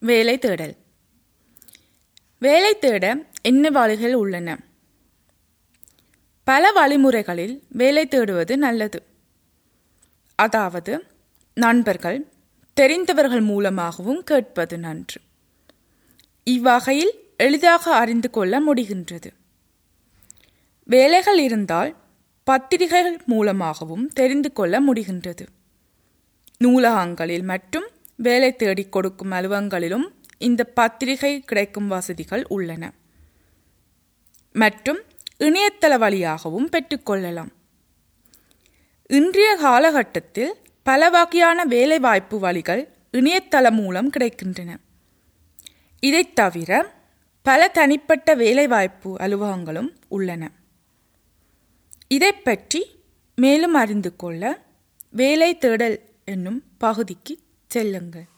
வேலை தேடல் வேலை தேட என்ன வழிகள் உள்ளன பல வழிமுறைகளில் வேலை தேடுவது நல்லது அதாவது நண்பர்கள் தெரிந்தவர்கள் மூலமாகவும் கேட்பது நன்று இவ்வகையில் எளிதாக அறிந்து கொள்ள முடிகின்றது வேலைகள் இருந்தால் பத்திரிகைகள் மூலமாகவும் தெரிந்து கொள்ள முடிகின்றது நூலகங்களில் மற்றும் வேலை தேடிக் கொடுக்கும் அலுவலகங்களிலும் இந்த பத்திரிகை கிடைக்கும் வசதிகள் உள்ளன மற்றும் இணையதள வழியாகவும் பெற்றுக்கொள்ளலாம் இன்றைய காலகட்டத்தில் பல வகையான வேலைவாய்ப்பு வழிகள் இணையதளம் மூலம் கிடைக்கின்றன இதைத் தவிர பல தனிப்பட்ட வேலைவாய்ப்பு அலுவலகங்களும் உள்ளன இதை பற்றி மேலும் அறிந்து கொள்ள வேலை தேடல் என்னும் பகுதிக்கு செல்லுங்கள்